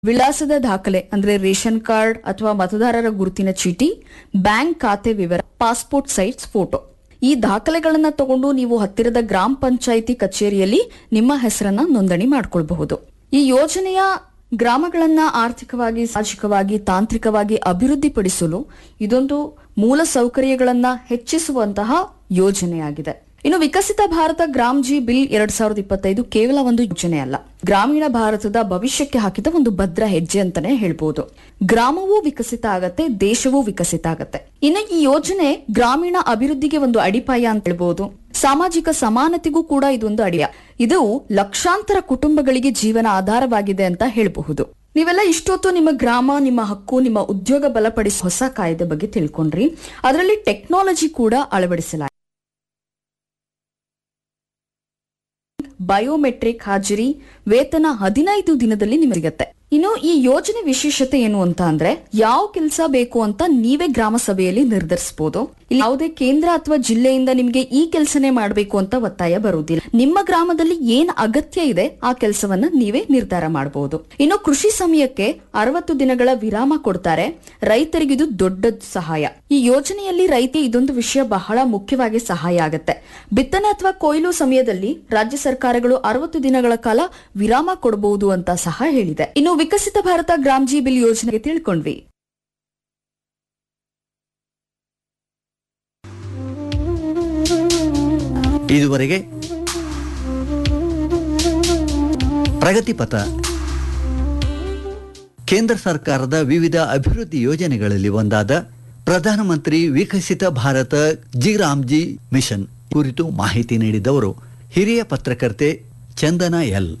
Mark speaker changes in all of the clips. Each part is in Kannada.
Speaker 1: ವಿಳಾಸದ ದಾಖಲೆ ಅಂದ್ರೆ ರೇಷನ್ ಕಾರ್ಡ್ ಅಥವಾ ಮತದಾರರ ಗುರುತಿನ ಚೀಟಿ ಬ್ಯಾಂಕ್ ಖಾತೆ ವಿವರ ಪಾಸ್ಪೋರ್ಟ್ ಸೈಜ್ ಫೋಟೋ ಈ ದಾಖಲೆಗಳನ್ನ ತಗೊಂಡು ನೀವು ಹತ್ತಿರದ ಗ್ರಾಮ ಪಂಚಾಯಿತಿ ಕಚೇರಿಯಲ್ಲಿ ನಿಮ್ಮ ಹೆಸರನ್ನ ನೋಂದಣಿ ಮಾಡಿಕೊಳ್ಬಹುದು ಈ ಯೋಜನೆಯ ಗ್ರಾಮಗಳನ್ನ ಆರ್ಥಿಕವಾಗಿ ಸಾಮಾಜಿಕವಾಗಿ ತಾಂತ್ರಿಕವಾಗಿ ಅಭಿವೃದ್ಧಿಪಡಿಸಲು ಇದೊಂದು ಮೂಲ ಸೌಕರ್ಯಗಳನ್ನ ಹೆಚ್ಚಿಸುವಂತಹ ಯೋಜನೆಯಾಗಿದೆ ಇನ್ನು ವಿಕಸಿತ ಭಾರತ ಗ್ರಾಮ್ ಜಿ ಬಿಲ್ ಎರಡ್ ಸಾವಿರದ ಇಪ್ಪತ್ತೈದು ಕೇವಲ ಒಂದು ಯೋಜನೆ ಅಲ್ಲ ಗ್ರಾಮೀಣ ಭಾರತದ ಭವಿಷ್ಯಕ್ಕೆ ಹಾಕಿದ ಒಂದು ಭದ್ರ ಹೆಜ್ಜೆ ಅಂತಾನೆ ಹೇಳ್ಬೋದು ಗ್ರಾಮವೂ ವಿಕಸಿತ ಆಗತ್ತೆ ದೇಶವೂ ವಿಕಸಿತ ಆಗತ್ತೆ ಇನ್ನು ಈ ಯೋಜನೆ ಗ್ರಾಮೀಣ ಅಭಿವೃದ್ಧಿಗೆ ಒಂದು ಅಡಿಪಾಯ ಅಂತ ಹೇಳ್ಬೋದು ಸಾಮಾಜಿಕ ಸಮಾನತೆಗೂ ಕೂಡ ಇದೊಂದು ಅಡಿಯ ಇದು ಲಕ್ಷಾಂತರ ಕುಟುಂಬಗಳಿಗೆ ಜೀವನ ಆಧಾರವಾಗಿದೆ ಅಂತ ಹೇಳಬಹುದು ನೀವೆಲ್ಲ ಇಷ್ಟೊತ್ತು ನಿಮ್ಮ ಗ್ರಾಮ ನಿಮ್ಮ ಹಕ್ಕು ನಿಮ್ಮ ಉದ್ಯೋಗ ಬಲಪಡಿಸುವ ಹೊಸ ಕಾಯ್ದೆ ಬಗ್ಗೆ ತಿಳ್ಕೊಂಡ್ರಿ ಅದರಲ್ಲಿ ಟೆಕ್ನಾಲಜಿ ಕೂಡ ಅಳವಡಿಸಲಾಗಿದೆ ಬಯೋಮೆಟ್ರಿಕ್ ಹಾಜರಿ ವೇತನ ಹದಿನೈದು ದಿನದಲ್ಲಿ ನಿಮಗೆ ಸಿಗತ್ತೆ ಇನ್ನು ಈ ಯೋಜನೆ ವಿಶೇಷತೆ ಏನು ಅಂತ ಅಂದ್ರೆ ಯಾವ ಕೆಲಸ ಬೇಕು ಅಂತ ನೀವೇ ಗ್ರಾಮ ಸಭೆಯಲ್ಲಿ ನಿರ್ಧರಿಸಬಹುದು ಇಲ್ಲಿ ಯಾವುದೇ ಕೇಂದ್ರ ಅಥವಾ ಜಿಲ್ಲೆಯಿಂದ ನಿಮಗೆ ಈ ಕೆಲಸನೇ ಮಾಡಬೇಕು ಅಂತ ಒತ್ತಾಯ ಬರುವುದಿಲ್ಲ ನಿಮ್ಮ ಗ್ರಾಮದಲ್ಲಿ ಏನ್ ಅಗತ್ಯ ಇದೆ ಆ ಕೆಲಸವನ್ನ ನೀವೇ ನಿರ್ಧಾರ ಮಾಡಬಹುದು ಇನ್ನು ಕೃಷಿ ಸಮಯಕ್ಕೆ ಅರವತ್ತು ದಿನಗಳ ವಿರಾಮ ಕೊಡ್ತಾರೆ ರೈತರಿಗೆ ಇದು ದೊಡ್ಡ ಸಹಾಯ ಈ ಯೋಜನೆಯಲ್ಲಿ ರೈತ ಇದೊಂದು ವಿಷಯ ಬಹಳ ಮುಖ್ಯವಾಗಿ ಸಹಾಯ ಆಗುತ್ತೆ ಬಿತ್ತನೆ ಅಥವಾ ಕೊಯ್ಲು ಸಮಯದಲ್ಲಿ ರಾಜ್ಯ ಸರ್ಕಾರಗಳು ಅರವತ್ತು ದಿನಗಳ ಕಾಲ ವಿರಾಮ ಕೊಡಬಹುದು ಅಂತ ಸಹ ಹೇಳಿದೆ ಇನ್ನು ವಿಕಸಿತ ಭಾರತ ಗ್ರಾಮ್ ಜಿ ಬಿಲ್ ಯೋಜನೆಗೆ ತಿಳ್ಕೊಂಡ್ವಿ
Speaker 2: ಇದುವರೆಗೆ ಪ್ರಗತಿ ಪಥ ಕೇಂದ್ರ ಸರ್ಕಾರದ ವಿವಿಧ ಅಭಿವೃದ್ಧಿ ಯೋಜನೆಗಳಲ್ಲಿ ಒಂದಾದ ಪ್ರಧಾನಮಂತ್ರಿ ವಿಕಸಿತ ಭಾರತ ಜಿರಾಮ್ಜಿ ಮಿಷನ್ ಕುರಿತು ಮಾಹಿತಿ ನೀಡಿದವರು ಹಿರಿಯ ಪತ್ರಕರ್ತೆ ಚಂದನ ಎಲ್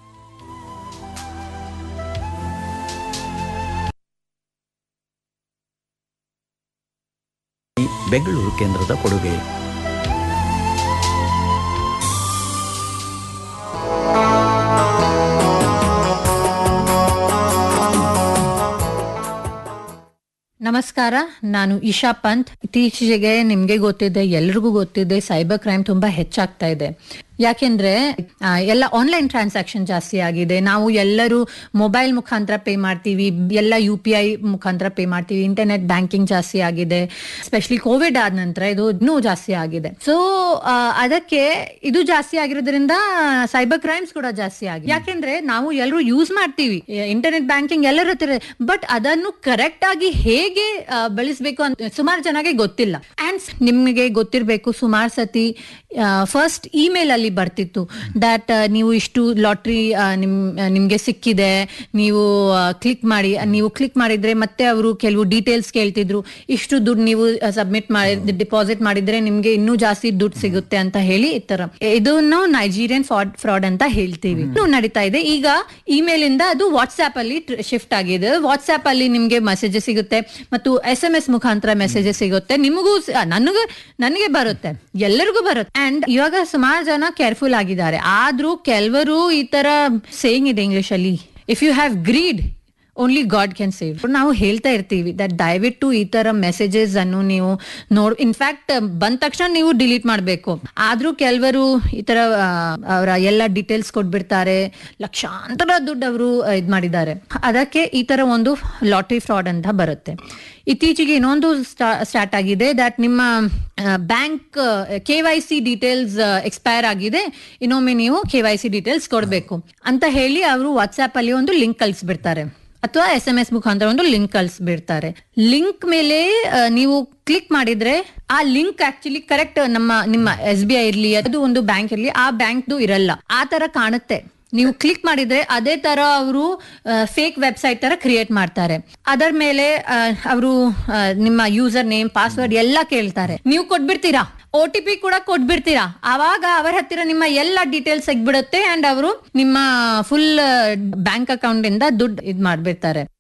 Speaker 2: ಬೆಂಗಳೂರು ಕೇಂದ್ರದ ಕೊಡುಗೆ
Speaker 3: ನಮಸ್ಕಾರ ನಾನು ಇಶಾ ಪಂತ್ ಇತ್ತೀಚೆಗೆ ನಿಮ್ಗೆ ಗೊತ್ತಿದೆ ಎಲ್ರಿಗೂ ಗೊತ್ತಿದೆ ಸೈಬರ್ ಕ್ರೈಮ್ ತುಂಬಾ ಹೆಚ್ಚಾಗ್ತಾ ಇದೆ ಯಾಕೆಂದ್ರೆ ಆ, ಎಲ್ಲ ಆನ್ಲೈನ್ ಟ್ರಾನ್ಸಾಕ್ಷನ್ ಜಾಸ್ತಿ ಆಗಿದೆ ನಾವು ಎಲ್ಲರೂ ಮೊಬೈಲ್ ಮುಖಾಂತರ ಪೇ ಮಾಡ್ತೀವಿ ಎಲ್ಲ ಯು ಪಿ ಐ ಮುಖಾಂತರ ಪೇ ಮಾಡ್ತೀವಿ ಇಂಟರ್ನೆಟ್ ಬ್ಯಾಂಕಿಂಗ್ ಜಾಸ್ತಿ ಆಗಿದೆ ಸ್ಪೆಷಲಿ ಕೋವಿಡ್ ಆದ ನಂತರ ಇದು ಇನ್ನೂ ಜಾಸ್ತಿ ಆಗಿದೆ ಸೊ ಅದಕ್ಕೆ ಇದು ಜಾಸ್ತಿ ಆಗಿರೋದ್ರಿಂದ ಸೈಬರ್ ಕ್ರೈಮ್ಸ್ ಕೂಡ ಜಾಸ್ತಿ ಆಗಿದೆ ಯಾಕೆಂದ್ರೆ ನಾವು ಎಲ್ಲರೂ ಯೂಸ್ ಮಾಡ್ತೀವಿ ಇಂಟರ್ನೆಟ್ ಬ್ಯಾಂಕಿಂಗ್ ಎಲ್ಲರ ಹತ್ತಿರ ಬಟ್ ಅದನ್ನು ಕರೆಕ್ಟ್ ಆಗಿ ಹೇಗೆ ಆ, ಬಳಸ್ಬೇಕು ಅಂತ ಸುಮಾರು ಜನಗೆ ಗೊತ್ತಿಲ್ಲ ಅಂಡ್ ನಿಮಗೆ ಗೊತ್ತಿರಬೇಕು ಸುಮಾರು ಸತಿ ಫಸ್ಟ್ ಇಮೇಲ್ ಅಲ್ಲಿ ಬರ್ತಿತ್ತು ದಟ್ ನೀವು ಇಷ್ಟು ಲಾಟ್ರಿ ನಿಮ್ ನಿಮ್ಗೆ ಸಿಕ್ಕಿದೆ ನೀವು ಕ್ಲಿಕ್ ಮಾಡಿ ನೀವು ಕ್ಲಿಕ್ ಮಾಡಿದ್ರೆ ಮತ್ತೆ ಅವರು ಕೆಲವು ಡೀಟೇಲ್ಸ್ ಕೇಳ್ತಿದ್ರು ಇಷ್ಟು ದುಡ್ಡು ನೀವು ಸಬ್ಮಿಟ್ ಮಾಡಿ ಡಿಪಾಸಿಟ್ ಮಾಡಿದ್ರೆ ನಿಮ್ಗೆ ಇನ್ನೂ ಜಾಸ್ತಿ ದುಡ್ಡು ಸಿಗುತ್ತೆ ಅಂತ ಹೇಳಿ ಈ ತರ ಇದನ್ನು ನೈಜೀರಿಯನ್ ಫ್ರಾಡ್ ಫ್ರಾಡ್ ಅಂತ ಹೇಳ್ತೀವಿ ಇನ್ನು ನಡೀತಾ ಇದೆ ಈಗ ಇಮೇಲ್ ಇಂದ ಅದು ವಾಟ್ಸ್ಆಪ್ ಅಲ್ಲಿ ಶಿಫ್ಟ್ ಆಗಿದೆ ವಾಟ್ಸ್ಆಪ್ ಅಲ್ಲಿ ನಿಮ್ಗೆ ಮೆಸೇಜ್ ಸಿಗುತ್ತೆ ಮತ್ತು ಎಸ್ ಎಂ ಎಸ್ ಮುಖಾಂತರ ಮೆಸೇಜ್ ಸಿಗುತ್ತೆ ನಿಮಗೂ ಸ- ನನಗೂ ನನಗೆ ಬರುತ್ತೆ ಎಲ್ಲರಿಗೂ ಬರುತ್ತೆ ಅಂಡ್ ಇವಾಗ ಸುಮಾರು ಜನ ಕೇರ್ಫುಲ್ ಆಗಿದ್ದಾರೆ ಆದ್ರೂ ಕೆಲವರು ಈ ತರ ಸೇಯಿಂಗ್ ಇದೆ ಇಂಗ್ಲಿಷ್ ಅಲ್ಲಿ if you have greed only God can save ನಾವು ಹೇಳ್ತಾ ಇರ್ತೀವಿ ದಟ್ ದಯವಿಟ್ಟು ಈ ತರ ಮೆಸೇಜಸ್ ಅನ್ನು ನೀವು ನೋಡ್ ಇನ್ಫ್ಯಾಕ್ಟ್ ಬಂದ ತಕ್ಷಣ ನೀವು ಡಿಲೀಟ್ ಮಾಡಬೇಕು ಆದ್ರೂ ಕೆಲವರು ಈ ತರ ಅವರ ಎಲ್ಲ ಡೀಟೇಲ್ಸ್ ಕೊಟ್ಬಿಡ್ತಾರೆ ಲಕ್ಷಾಂತರ ದುಡ್ಡು ಅವರು ಇದ್ ಮಾಡಿದ್ದಾರೆ ಅದಕ್ಕೆ ಈ ತರ ಒಂದು ಲಾಟ್ರಿ ಫ್ರಾಡ್ ಅಂತ ಬರುತ್ತೆ ಇತ್ತೀಚೆಗೆ ಇನ್ನೊಂದು ಸ್ಟಾರ್ಟ್ ಆಗಿದೆ ದಟ್ ನಿಮ್ಮ bank K Y C details expire ಆಗಿದೆ ಇನ್ನೊಮ್ಮೆ ನೀವು ಕೆ ವೈ ಸಿ ಡೀಟೇಲ್ಸ್ ಕೊಡಬೇಕು ಅಂತ ಹೇಳಿ ಅವರು ವಾಟ್ಸ್ಆಪ್ ಅಲ್ಲಿ ಒಂದು ಲಿಂಕ್ ಕಳಿಸ್ಬಿಡ್ತಾರೆ ಅಥವಾ ಎಸ್ ಎಂ ಎಸ್ ಮುಖಾಂತರ ಒಂದು ಲಿಂಕ್ ಕಳಿಸ್ಬಿಡ್ತಾರೆ ಲಿಂಕ್ ಮೇಲೆ ಆ, ನೀವು ಕ್ಲಿಕ್ ಮಾಡಿದ್ರೆ ಆ ಲಿಂಕ್ ಆಕ್ಚುಲಿ ಕರೆಕ್ಟ್ ನಮ್ಮ ನಿಮ್ಮ ಎಸ್ ಬಿ ಐ ಇರ್ಲಿ ಅದು ಒಂದು ಬ್ಯಾಂಕ್ ಇರ್ಲಿ ಆ ಬ್ಯಾಂಕ್ದು ಇರಲ್ಲ ಆ ತರ ಕಾಣುತ್ತೆ ನೀವು ಕ್ಲಿಕ್ ಮಾಡಿದ್ರೆ ಅದೇ ತರ ಅವರು ಫೇಕ್ ವೆಬ್ಸೈಟ್ ತರ ಕ್ರಿಯೇಟ್ ಮಾಡ್ತಾರೆ ಅದರ ಮೇಲೆ ಅವರು ನಿಮ್ಮ ಯೂಸರ್ ನೇಮ್ ಪಾಸ್ವರ್ಡ್ ಎಲ್ಲ ಕೇಳ್ತಾರೆ ನೀವು ಕೊಟ್ಬಿಡ್ತೀರಾ ಒ ಟಿ ಪಿ ಕೂಡ ಕೊಟ್ಬಿಡ್ತೀರಾ ಆವಾಗ ಅವರ ಹತ್ತಿರ ನಿಮ್ಮ ಎಲ್ಲ ಡೀಟೇಲ್ಸ್ ಸಿಗ್ಬಿಡುತ್ತೆ ಅಂಡ್ ಅವರು ನಿಮ್ಮ ಫುಲ್ ಬ್ಯಾಂಕ್ ಅಕೌಂಟ್ ಇಂದ ದುಡ್ಡು ಇದ್ ಮಾಡ್ಬಿಡ್ತಾರೆ